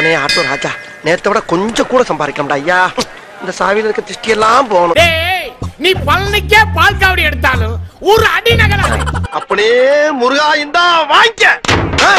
அப்பனே ஆட்டோ ராஜா நேத்தை விட கொஞ்சம் கூட சம்பாதிக்கணும்டா ஐயா இந்த சாவியில இருக்க திஷ்டி எல்லாம் போகணும் டேய் நீ பழனிக்கே பால் காவடி எடுத்தாலும் ஒரு அடி நகராது அப்பனே முருகா இந்தா வாங்கிக்க ஆ?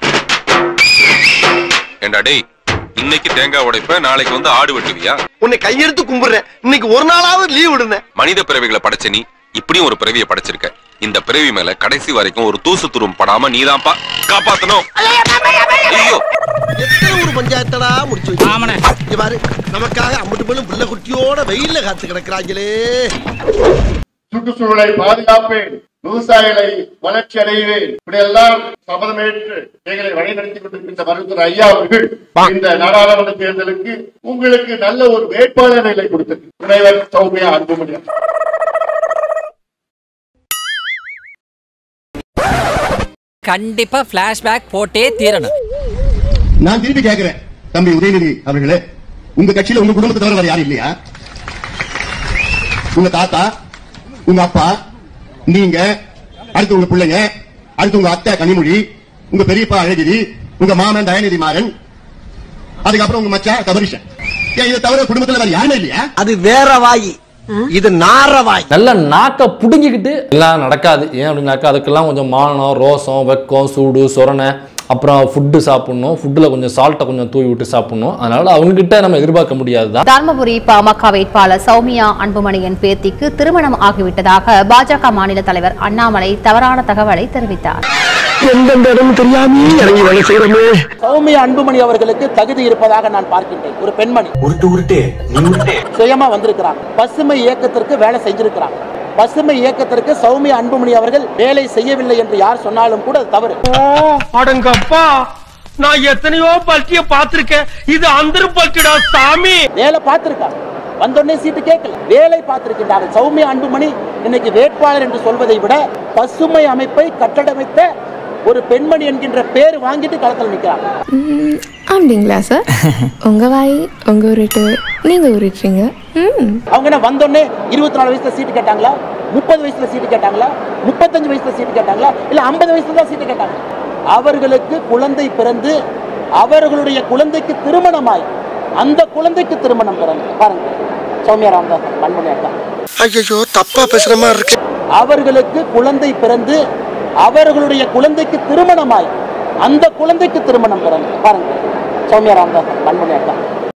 ஏண்டா டேய் இன்னைக்கு தேங்காய் உடைப்ப நாளைக்கு வந்து ஆடு வெட்டுவியா உன்னை கையெடுத்து கும்பிடுறேன் இன்னைக்கு ஒரு நாளாவது லீவ் விடுனேன் மனித பிறவிகளை படைச்ச நீ இப்படியும் ஒரு பிறவியை படைச்சிருக்க இந்த பிறவி மேல கடைசி வரைக்கும் ஒரு தூசு துரும் படாம நீதான்ப்பா காப்பாத்தணும் ஐயோ எத்தனை ஒரு பஞ்சாயத்தடா முடிச்சு வச்சு இங்க பாரு நமக்காக அம்பட்டு பெண்ணும் புள்ள குட்டியோட வெயில்ல காத்து கிடக்குறாங்களே சுற்றுச்சூழலை பாதுகாப்பேன் விவசாயிகளை வளர்ச்சி அடைவேன் இப்படியெல்லாம் சபதமேற்று எங்களை வழிநடத்தி கொண்டிருக்கின்ற மருத்துவர் ஐயா அவர்கள் இந்த நாடாளுமன்ற தேர்தலுக்கு உங்களுக்கு நல்ல ஒரு வேட்பாளர்களை கொடுத்திருக்கு துணைவர் சௌமியா அன்புமணி கண்டிப்பா பிளாஷ்பேக் போட்டே தீரணும் நான் திருப்பி கேட்கிறேன் தம்பி உதயநிதி அவர்களே உங்க கட்சியில உங்க குடும்பத்தை தவிர வேற யாரும் இல்லையா உங்க தாத்தா உங்க அப்பா நீங்க அடுத்து உங்க பிள்ளைங்க அடுத்து உங்க அத்தை கனிமொழி உங்க பெரியப்பா அழகிரி உங்க மாமன் தயநிதி மாறன் அதுக்கப்புறம் உங்க மச்சா தபரிஷன் ஏன் இதை தவிர குடும்பத்துல வேற யாருமே இல்லையா அது வேற வாய் இது நார வாய் நல்ல நாக்கை புடுங்கிக்கிட்டு எல்லாம் நடக்காது ஏன் அப்படின்னாக்கா அதுக்கெல்லாம் கொஞ்சம் மானம் ரோசம் வெக்கம் சூடு சொரணை அப்புறம் ஃபுட்டு சாப்பிடணும் ஃபுட்டில் கொஞ்சம் சால்ட்டை கொஞ்சம் தூவி விட்டு சாப்பிடணும் அதனால அவங்ககிட்ட நம்ம எதிர்பார்க்க முடியாது தான் தர்மபுரி பாமக வேட்பாளர் சௌமியா அன்புமணியின் பேத்திக்கு திருமணம் ஆகிவிட்டதாக பாஜக மாநில தலைவர் அண்ணாமலை தவறான தகவலை தெரிவித்தார் எந்தெந்த இடம் தெரியாம இறங்கி வேலை செய்யறோமே சௌமியா அன்புமணி அவர்களுக்கு தகுதி இருப்பதாக நான் பார்க்கின்றேன் ஒரு பெண்மணி உருட்டு உருட்டு நீ உருட்டு சுயமா வந்திருக்கிறாங்க பசுமை இயக்கத்திற்கு வேலை செஞ்சிருக்கிறாங்க பசுமை இயக்கத்திற்கு சௌமியா அன்புமணி அவர்கள் வேலை செய்யவில்லை என்று யார் சொன்னாலும் கூட அது தவறு அடங்கப்பா நான் எத்தனையோ பல்ட்டிய பாத்திருக்கேன் இது அந்த பல்ட்டிடா சாமி வேலை பார்த்திருக்காங்க வந்தோடனே சீட்டு கேட்கல வேலை பார்த்திருக்கின்றார்கள் சௌமியா அன்புமணி இன்னைக்கு வேட்பாளர் என்று சொல்வதை விட பசுமை அமைப்பை கட்டடமைத்த ஒரு பெண்மணி என்கின்ற பேர் வாங்கிட்டு களத்தில் நிற்கிறாங்க அப்படிங்களா சார் உங்க வாய் உங்க உருட்டு நீங்க உருட்டுறீங்க ம் அவங்க என்ன வந்தோடனே இருபத்தி நாலு வயசுல சீட்டு கேட்டாங்களா முப்பது வயசுல சீட்டு கேட்டாங்களா முப்பத்தஞ்சு வயசுல சீட்டு கேட்டாங்களா இல்ல ஐம்பது வயசுல தான் சீட்டு கேட்டாங்க அவர்களுக்கு குழந்தை பிறந்து அவர்களுடைய குழந்தைக்கு திருமணமாய் அந்த குழந்தைக்கு திருமணம் பிறந்து பாருங்க சௌமியா ராமதாஸ் பண்புணி அக்கா ஐயோ தப்பா பேசுற மாதிரி இருக்கு அவர்களுக்கு குழந்தை பிறந்து அவர்களுடைய குழந்தைக்கு திருமணமாய் அந்த குழந்தைக்கு திருமணம் பிறந்து பாருங்க சௌமியா ராமதாஸ் பண்புணி அக்கா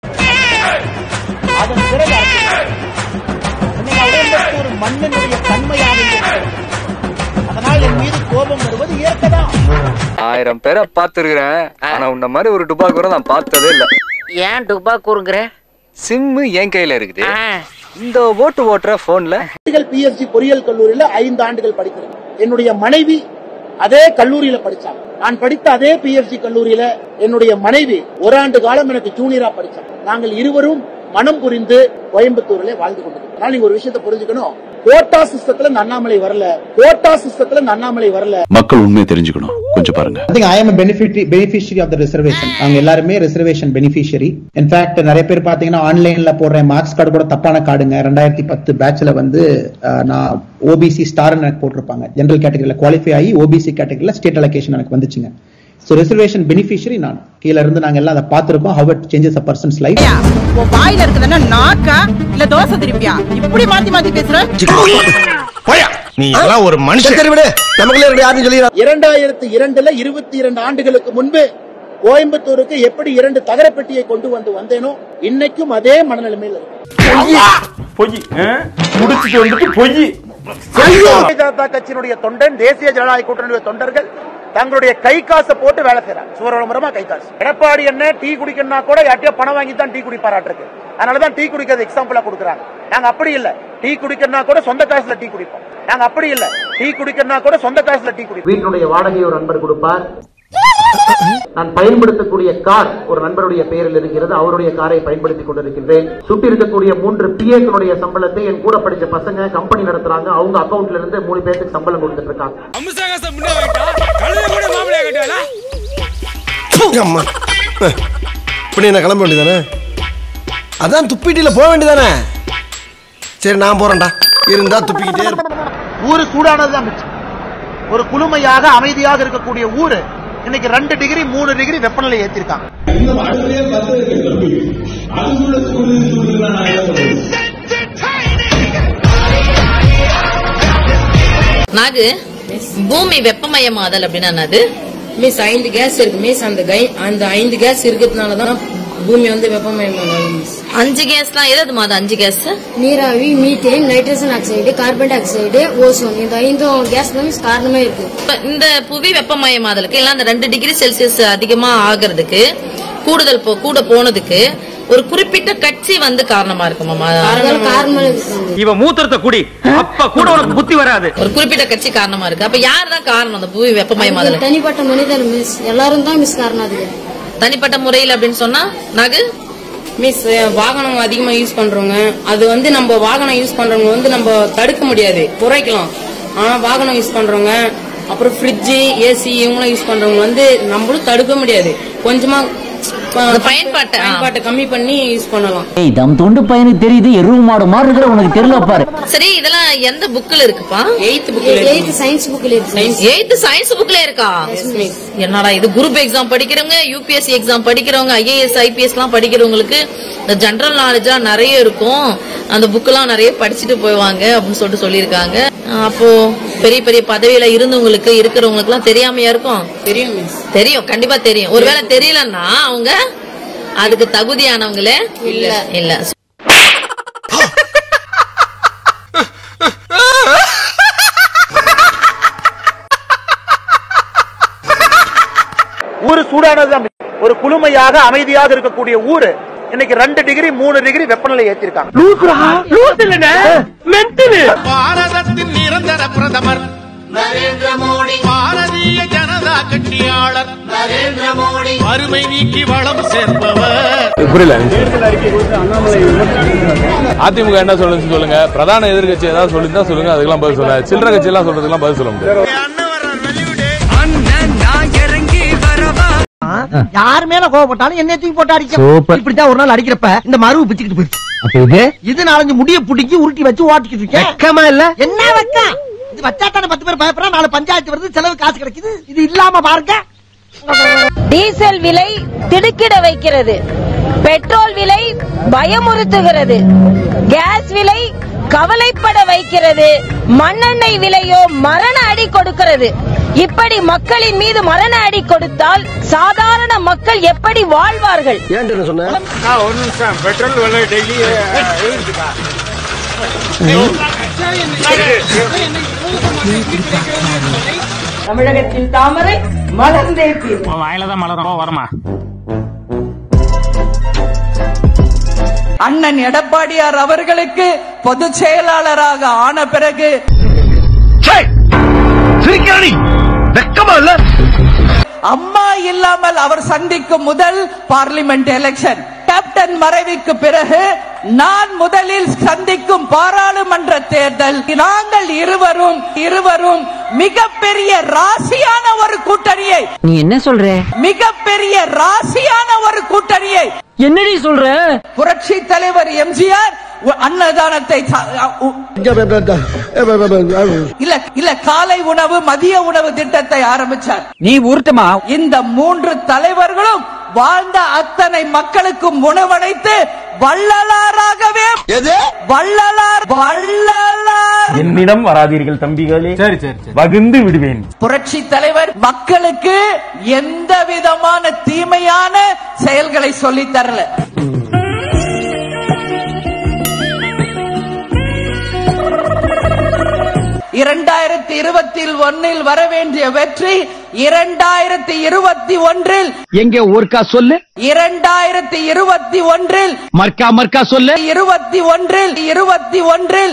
அதன் பிறகு இன்னைக்கு உடம்புக்கு ஒரு மண்ணினுடைய தன்மையாக இருக்கிறது. அதனால் என் மீது கோபம் வருவது இயற்கைதான் ஆயிரம் பேரை பார்த்துருக்கிறேன் ஆனா உன்ன மாதிரி ஒரு டுபாக்கூரை நான் பார்த்ததே இல்ல ஏன் டுபா கூறுங்கிற சிம்மு என் கையில இருக்குது இந்த ஓட்டு ஓட்டுற போன்ல ஆண்டுகள் பிஎஸ்சி பொறியியல் கல்லூரியில ஐந்து ஆண்டுகள் படிக்கிறேன் என்னுடைய மனைவி அதே கல்லூரியில படிச்சாங்க நான் படித்த அதே பிஎஸ்சி கல்லூரியில என்னுடைய மனைவி ஒரு ஆண்டு காலம் எனக்கு ஜூனியரா படிச்சாங்க நாங்கள் இருவரும் மனம் புரிந்து கோயம்புத்தூர்ல வாழ்ந்து கொண்டிருக்கோம் அதனால நீங்க ஒரு விஷயத்தை புரிஞ்சுக்கணும் கோட்டா சிஸ்டத்துல இந்த அண்ணாமலை வரல கோட்டா சிஸ்டத்துல இந்த அண்ணாமலை வரல மக்கள் உண்மையை தெரிஞ்சுக்கணும் கொஞ்சம் பாருங்க I think I am a beneficiary beneficiary of the reservation. அவங்க எல்லாருமே ரிசர்வேஷன் பெனிஃபிஷியரி இன்ஃபேக்ட் நிறைய பேர் பாத்தீங்கன்னா ஆன்லைன்ல போடுற மார்க்ஸ் கார்டு கூட தப்பான கார்டுங்க ரெண்டாயிரத்தி பத்து பேட்ச்ல வந்து அஹ், நான் ஓபிசி ஸ்டார் எனக்கு போட்டிருப்பாங்க ஜெனரல் கேட்டகரியில குவாலிஃபை ஆகி ஓபிசி கேட்டகரியில ஸ்டேட் அலோகேஷன் எனக்கு வந்துச்சுங்க ஸோ ரிசர்வேஷன் பெனிஃபிஷியரி நான் கீழ இருந்து நாங்க எல்லாம் அதை பார்த்திருக்கோம் how it changes a person's life உன் வாயில இருக்குதுன்னா நாக்கா இல்ல தோசை திருப்பியா இப்படி மாத்தி மாத்தி பேசுற நீ எல்லாம் ஒரு மனுஷன் சரி விடு நமக்குள்ளே ரெண்டு யாரும் சொல்லி இரண்டாயிரத்தி இரண்டுல இருபத்தி இரண்டு ஆண்டுகளுக்கு முன்பு கோயம்புத்தூருக்கு எப்படி இரண்டு தகரப்பெட்டியை கொண்டு வந்து வந்தேனோ இன்னைக்கும் அதே மனநிலைமையில் இருக்கு பொய் முடிச்சுட்டு வந்துட்டு பொய் பாரதிய ஜனதா கட்சியினுடைய தொண்டன் தேசிய ஜனநாயக கூட்டணியுடைய தொண்டர்கள் தங்களுடைய கை காசை போட்டு வேலை செய்யறாங்க சுவரமரமா கை காசு எடப்பாடி என்ன டீ குடிக்கணும்னா கூட யார்ட்டையோ பணம் வாங்கி தான் டீ குடிப்பாராட்டிருக்கு அதனாலதான் டீ குடிக்கிறது எக்ஸாம்பிளா கொடுக்குறாங்க நாங்க அப்படி இல்ல டீ குடிக்கணும்னா கூட சொந்த காசுல டீ குடிப்போம் நாங்க அப்படி இல்ல டீ குடிக்கணும்னா கூட சொந்த காசுல டீ குடிப்போம் வீட்டினுடைய வாடகை ஒரு நண்பர் கொடுப்பார் நான் பயன்படுத்தக்கூடிய கார் ஒரு நண்பருடைய பெயரில் இருக்கிறது அவருடைய காரை பயன்படுத்திக் கொண்டிருக்கின்றேன் சுட்டி இருக்கக்கூடிய மூன்று பிஏக்களுடைய சம்பளத்தை என் கூட படிச்ச பசங்க கம்பெனி நடத்துறாங்க அவங்க அக்கவுண்ட்ல இருந்து மூணு பேருக்கு சம்பளம் கொடுத்துட்டு இருக்காங்க அம்மா இப்படி என்ன கிளம்ப வேண்டியதானே அதான் துப்பிட்டில போக வேண்டியதானே சரி நான் போறேன்டா இருந்தா துப்பிக்கிட்டே இருப்பேன் ஊரு சூடானதுதான் மிச்சம் ஒரு குளுமையாக அமைதியாக இருக்கக்கூடிய ஊரு இன்னைக்கு ரெண்டு டிகிரி மூணு டிகிரி வெப்பநிலை ஏத்திருக்காங்க நாகு பூமி வெப்பமயமாதல் அப்படின்னா என்னது மிஸ் ஐந்து கேஸ் இருக்கு மிஸ் அந்த கை அந்த ஐந்து கேஸ் இருக்கிறதுனால தான் பூமி வந்து வெப்பமயமாகுது மிஸ் அஞ்சு கேஸ்லாம் எது மாதம் அஞ்சு கேஸ் நீராவி methane nitrogen oxide carbon dioxide ozone இந்த ஐந்தும் கேஸ் தான் மிஸ் காரணமே இருக்கு இப்ப இந்த புவி வெப்பமயமாதலுக்கு இல்ல அந்த ரெண்டு டிகிரி செல்சியஸ் அதிகமா ஆகிறதுக்கு கூடுதல் போ- கூட போனதுக்கு ஒரு குறிப்பிட்ட கட்சி வந்து காரணமா இருக்குமாமா காரணமே இவ மூத்திரத்தை குடி அப்ப கூட உனக்கு புத்தி வராது ஒரு குறிப்பிட்ட கட்சி காரணமா இருக்கு அப்ப யார் தான் காரணம் அந்த புவி வெப்பமயமாதல் அதுக்கு தனிப்பட்ட மனிதர் மிஸ் எல்லாரும் தான் மிஸ் காரணம் அதுக்கு தனிப்பட்ட முறையில் அப்படின்னு சொன்னா நகு மிஸ் வாகனம் அதிகமா யூஸ் பண்றவங்க அது வந்து நம்ம வாகனம் யூஸ் பண்றவங்க வந்து நம்ம தடுக்க முடியாது குறைக்கலாம் ஆனா வாகனம் யூஸ் பண்றவங்க அப்புறம் ஃப்ரிட்ஜ் ஏசி இவங்களாம் யூஸ் பண்றவங்க வந்து நம்மளும் தடுக்க முடியாது கொஞ்சமா பயன்பாட்டை பயன்பாட்டை கம்மி பண்ணி யூஸ் பண்ணலாம் ஏய் தம் தொண்டு பையனுக்கு தெரியுது எருவு மாடு மாதிரி இருக்கிற உனக்கு தெரியல பாரு சரி இதெல்லாம் எந்த புக்ல இருக்குப்பா எயித் எயித்து சயின்ஸ் புக்ல இருக்கு எயித்து சயின்ஸ் புக்ல இருக்கா என்னடா இது குரூப் எக்ஸாம் படிக்கிறவங்க யூபிஎஸ்சி எக்ஸாம் படிக்கிறவங்க ஐஏஎஸ் ஐபிஎஸ் எல்லாம் படிக்கிறவங்களுக்கு இந்த ஜெனரல் நாலேஜா நிறைய இருக்கும் அந்த புக்கெல்லாம் நிறைய படிச்சுட்டு போவாங்க அப்படின்னு சொல்லிட்டு சொல்லியிருக்காங்க அஹ் அப்போ பெரிய பெரிய பதவியில இருந்தவங்களுக்கு இருக்கிறவங்களுக்கு எல்லாம் தெரியாமையா இருக்கும் தெரியும் மிஸ் தெரியும் கண்டிப்பா தெரியும் ஒருவேளை தெரியலன்னா அவங்க அதுக்கு தகுதியானவங்களே இல்ல இல்ல ஊரு சூடானதுதான் ஒரு குளுமையாக அமைதியாக இருக்கக்கூடிய ஊரு இன்னைக்கு ரெண்டு டிகிரி மூணு டிகிரி வெப்பநிலை ஏத்திருக்காங்க பாரதத்தின் நிரந்தர பிரதமர் நரேந்திர மோடி பாரதிய ஜனதா கட்சியாளர் நரேந்திர மோடி வறுமை நீக்கி வளம் சேர்ப்பவர் புரியல அதிமுக என்ன சொல்லுன்னு சொல்லுங்க பிரதான எதிர்கட்சி ஏதாவது சொல்லிருந்தா சொல்லுங்க அதுக்கெல்லாம் பதில் சொல்லுங்க சில்லற கட்சி எல்லாம் சொல்றதுக்கெல்லாம் பதில் சொல்ல முடியாது யார் மேல கோவப்பட்டாலும் என்ன தூக்கி போட்டு அடிக்க Super. இப்படித்தான் ஒரு நாள் அடிக்கிறப்ப இந்த மருவு பிச்சுக்கிட்டு போயிடுச்சு அப்ப இது இது நாலஞ்சு முடிய புடிக்கி உருட்டி வச்சு ஓட்டிக்கிட்டு இருக்கேன் வெக்கமா இல்ல என்ன வெக்கம் இது வச்சா தானே பத்து பேர் பயப்படுறா நாலு பஞ்சாயத்து வருது செலவு காசு கிடைக்குது இது இல்லாம பாருங்க டீசல் விலை திடுக்கிட வைக்கிறது பெட்ரோல் விலை பயமுறுத்துகிறது கேஸ் விலை கவலைப்பட வைக்கிறது மண்ணெண்ணெய் விலையோ மரண அடி கொடுக்கிறது இப்படி மக்களின் மீது மரண அடி கொடுத்தால் சாதாரண மக்கள் எப்படி வாழ்வார்கள் ஏன் சொன்ன ஒரு நிமிஷம் பெட்ரோல் விலை டெய்லி தமிழகத்தில் தாமரை மலர்ந்தே வாயில தான் மலரும் வரமா அண்ணன் எடப்பாடியார் அவர்களுக்கு பொதுச் செயலாளராக ஆன பிறகு வெக்கமா இல்ல அம்மா இல்லாமல் அவர் சந்திக்கும் முதல் பார்லிமெண்ட் எலெக்ஷன் கேப்டன் மறைவுக்கு பிறகு நான் முதலில் சந்திக்கும் பாராளுமன்ற தேர்தல் நாங்கள் இருவரும் இருவரும் மிகப்பெரிய ராசியான ஒரு கூட்டணியை நீ என்ன சொல்ற மிகப்பெரிய ராசியான ஒரு கூட்டணியை என்னடி சொல்ற புரட்சி தலைவர் எம்ஜிஆர் அன்னதானத்தை ச- உ- இல்ல இல்ல காலை உணவு மதிய உணவு திட்டத்தை ஆரம்பிச்சார் நீ ஊர்த்தமா இந்த மூன்று தலைவர்களும் வாழ்ந்த அத்தனை மக்களுக்கும் உணவனைத்து வள்ளலாராகவே வள்ளலார் வள்ளலார் என்னிடம் வராதீர்கள் தம்பிகளே சரி சரி வகுந்து விடுவேன் புரட்சி தலைவர் மக்களுக்கு எந்த விதமான தீமையான செயல்களை சொல்லித் தரல இரண்டாயிரத்தி இருபத்தி ஒன்னில் வர வேண்டிய வெற்றி இரண்டாயிரத்தி இருபத்தி ஒன்றில் எங்க ஊர்க்கா சொல்லு இரண்டாயிரத்தி இருபத்தி ஒன்றில் மர்க்கா மர்க்கா சொல்லு இருபத்தி ஒன்றில் இருபத்தி ஒன்றில்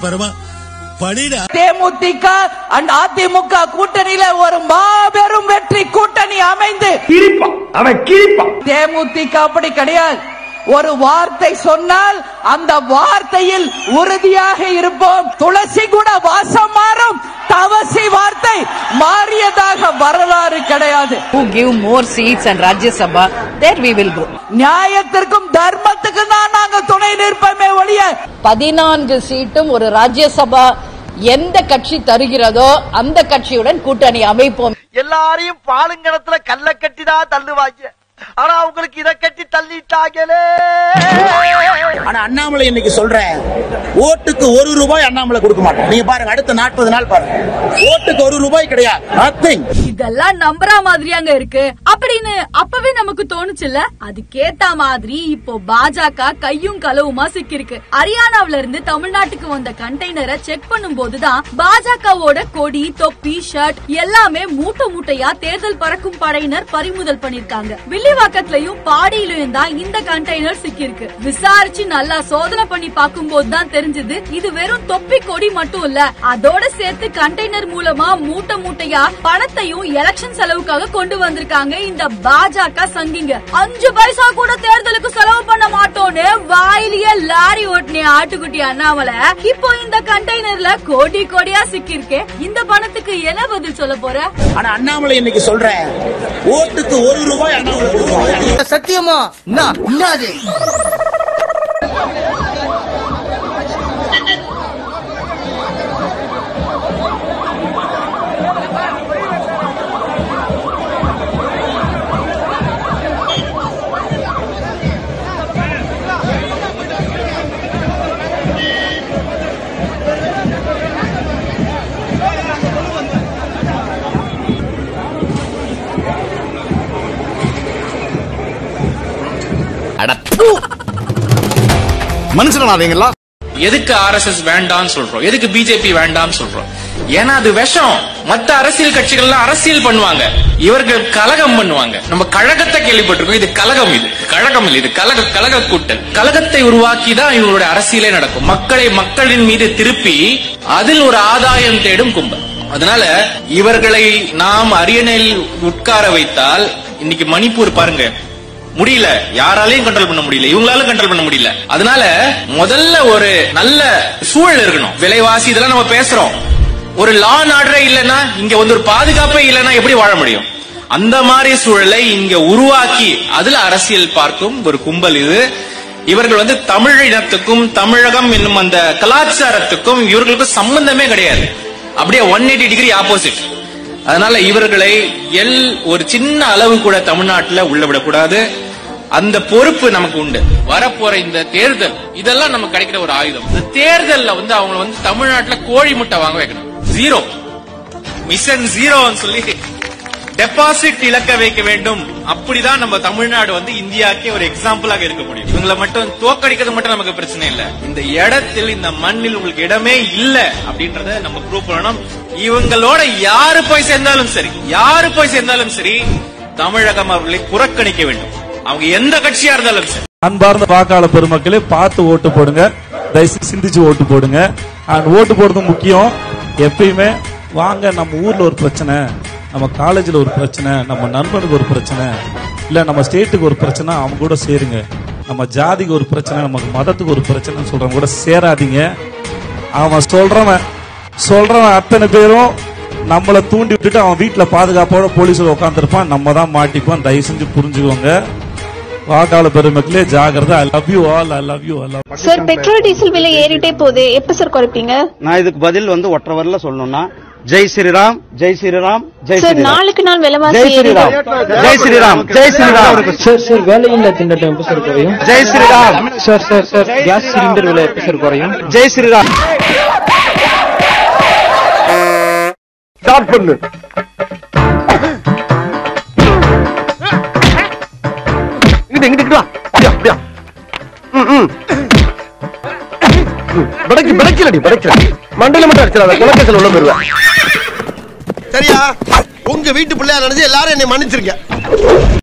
தேமுதிக அண்ட் அதிமுக கூட்டணியில ஒரு மாபெரும் வெற்றி கூட்டணி அமைந்து அவன் கிழிப்பா தேமுதிக அப்படி கிடையாது ஒரு வார்த்தை சொன்னால் அந்த வார்த்தையில் உறுதியாக இருப்போம் துளசி கூட வாசம் மாறும் தவசி வார்த்தை மாறியதாக வரலாறு கிடையாது who give more seats and Rajya Sabha, there we will go. நியாயத்திற்கும் தர்மத்துக்கும் தான் நாங்க துணை நிற்போமே ஒழிய பதினான்கு சீட்டும் ஒரு ராஜ்யசபா எந்த கட்சி தருகிறதோ அந்த கட்சியுடன் கூட்டணி அமைப்போம் எல்லாரையும் பாலுங்கணத்துல கல்ல கட்டி தான் தள்ளுவாங்க ஆனா உங்களுக்கு இத கட்டி தள்ளிட்டாங்களே ஆனா அண்ணாமலை இன்னைக்கு சொல்றேன் ஓட்டுக்கு ஒரு ரூபாய் அண்ணாமலை கொடுக்க மாட்டோம் நீங்க பாருங்க அடுத்த நாற்பது நாள் பாருங்க ஓட்டுக்கு ஒரு ரூபாய் கிடையாது நத்திங் இதெல்லாம் நம்புற மாதிரியாங்க இருக்கு அப்படின்னு அப்பவே நமக்கு தோணுச்சுல்ல அதுக்கேத்த மாதிரி இப்போ பாஜக கையும் களவுமா சிக்கிருக்கு ஹரியானாவில இருந்து தமிழ்நாட்டுக்கு வந்த கண்டெய்னரை செக் பண்ணும் போதுதான் பாஜகவோட கொடி தொப்பி ஷர்ட் எல்லாமே மூட்டை மூட்டையா தேர்தல் பறக்கும் படையினர் பறிமுதல் பண்ணிருக்காங்க வில்லிவாக்கத்திலயும் பாடியிலயும் தான் இந்த கண்டெய்னர் சிக்கிருக்கு விசாரிச்சு நல்லா சோதனை பண்ணி பார்க்கும் போதுதான் தெரிஞ்சது இது வெறும் தொப்பி கொடி மட்டும் இல்ல அதோட சேர்த்து கண்டெய்னர் மூலமா மூட்டை மூட்டையா பணத்தையும் எலெக்ஷன் செலவுக்காக கொண்டு வந்திருக்காங்க இந்த பாஜக சங்கிங்க அஞ்சு பைசா கூட தேர்தலுக்கு செலவு பண்ண மாட்டோம்னு வாயிலேயே லாரி ஓட்டினே ஆட்டுக்குட்டி அண்ணாமலை இப்போ இந்த கண்டெய்னர்ல கோடி கோடியா சிக்கிருக்கே இந்த பணத்துக்கு என்ன பதில் சொல்ல போற ஆனா அண்ணாமலை இன்னைக்கு சொல்றேன் ஓட்டுக்கு ஒரு ரூபாய் அண்ணாமலை கொடுக்க மாட்டோம் சத்தியமா என்னது மனுஷனாதீங்களா எதுக்கு ஆர்எஸ்எஸ் வேண்டாம்னு சொல்றோம் எதுக்கு பிஜேபி வேண்டாம்னு சொல்றோம் ஏன்னா அது விஷம் மத்த அரசியல் கட்சிகள்லாம் அரசியல் பண்ணுவாங்க இவர்கள் கலகம் பண்ணுவாங்க நம்ம கழகத்தை கேள்விப்பட்டிருக்கோம் இது கலகம் இது கழகம் இல்லை இது கலக கலக கூட்டல் கலகத்தை உருவாக்கி தான் இவங்களுடைய அரசியலே நடக்கும் மக்களை மக்களின் மீது திருப்பி அதில் ஒரு ஆதாயம் தேடும் கும்பல் அதனால இவர்களை நாம் அரியணையில் உட்கார வைத்தால் இன்னைக்கு மணிப்பூர் பாருங்க முடியல யாராலையும் கண்ட்ரோல் பண்ண முடியல இவங்களால கண்ட்ரோல் பண்ண முடியல அதனால முதல்ல ஒரு நல்ல சூழல் இருக்கணும் விலைவாசி இதெல்லாம் நம்ம பேசுறோம் ஒரு லா ஆர்டரே இல்லைன்னா இங்க வந்து ஒரு பாதுகாப்பே இல்லைன்னா எப்படி வாழ முடியும் அந்த மாதிரி சூழலை இங்க உருவாக்கி அதுல அரசியல் பார்க்கும் ஒரு கும்பல் இது இவர்கள் வந்து தமிழ் இனத்துக்கும் தமிழகம் என்னும் அந்த கலாச்சாரத்துக்கும் இவர்களுக்கும் சம்பந்தமே கிடையாது அப்படியே ஒன் எயிட்டி டிகிரி ஆப்போசிட் அதனால இவர்களை எல் ஒரு சின்ன அளவு கூட தமிழ்நாட்டுல உள்ள விடக்கூடாது அந்த பொறுப்பு நமக்கு உண்டு வரப்போற இந்த தேர்தல் இதெல்லாம் நமக்கு கிடைக்கிற ஒரு ஆயுதம் இந்த தேர்தல்ல வந்து அவங்க வந்து தமிழ்நாட்டுல கோழி முட்டை வாங்க வைக்கணும் ஜீரோ மிஷன் ஜீரோன்னு சொல்லி டெபாசிட் இழக்க வைக்க வேண்டும் அப்படிதான் நம்ம தமிழ்நாடு வந்து இந்தியாக்கே ஒரு எக்ஸாம்பிளாக இருக்க முடியும் இவங்களை மட்டும் தோக்கடிக்கிறது மட்டும் நமக்கு பிரச்சனை இல்ல இந்த இடத்தில் இந்த மண்ணில் உங்களுக்கு இடமே இல்ல அப்படின்றத நம்ம ப்ரூவ் பண்ணணும் இவங்களோட யாரு போய் சேர்ந்தாலும் சரி யாரு போய் சேர்ந்தாலும் சரி தமிழகம் அவர்களை புறக்கணிக்க வேண்டும் அவங்க எந்த கட்சியா இருந்தாலும் சரி அன்பார்ந்த வாக்காளர் பெருமக்களே பார்த்து ஓட்டு போடுங்க தயவுசெய்து சிந்திச்சு ஓட்டு போடுங்க அண்ட் ஓட்டு போடுறது முக்கியம் எப்பயுமே வாங்க நம்ம ஊர்ல ஒரு பிரச்சனை நம்ம காலேஜ்ல ஒரு பிரச்சனை நம்ம நண்பனுக்கு ஒரு பிரச்சனை இல்ல நம்ம ஸ்டேட்டுக்கு ஒரு பிரச்சனை அவங்க கூட சேருங்க நம்ம ஜாதிக்கு ஒரு பிரச்சனை நமக்கு மதத்துக்கு ஒரு பிரச்சனை சொல்றவங்க கூட சேராதீங்க அவன் சொல்றவன் சொல்றவன் அத்தனை பேரும் நம்மளை தூண்டி விட்டுட்டு அவன் வீட்டுல பாதுகாப்போட போலீஸ்ல உட்காந்துருப்பான் நம்ம தான் மாட்டிப்போம் தயவு செஞ்சு புரிஞ்சுக்கோங்க வாக்காளர் பெருமக்களே ஜாகிரதை I love you all I love you I love sir petrol diesel விலை ஏறிட்டே போகுது எப்ப சார் குறைப்பீங்க நான் இதுக்கு பதில் வந்து ஒற்றை வரல சொல்லணும்னா ஜெய் ஸ்ரீராம் ஜெய் ஸ்ரீராம் ஜெய் சார் ஸ்ரீராம் நாளுக்கு நாள் விலைவாசி ஜெய் ஸ்ரீராம் ஜெய் ஸ்ரீராம் ஜெய் ஸ்ரீராம் சார் சார் வேலையில்லா திண்டாட்டம் எப்போ சார் குறையும் Jai Shriram sir sir sir gas cylinder விலை எப்போ சார் குறையும் ஜெய் ஸ்ரீராம் ஸ்டார்ட் பண்ணு இங்கிட்டு இங்கிட்டு வா அப்படியா அப்படியா ம், ம். ம், பிடைக்கு பிடைக்கலடி பிடைக்கல மண்டையில மட்டும் அடிச்சிடாத குலக்கேசல் உள்ள போயிருவேன் சரியா உங்க வீட்டு பிள்ளையா நினைச்சு எல்லாரும் என்னை மன்னிச்சிருங்க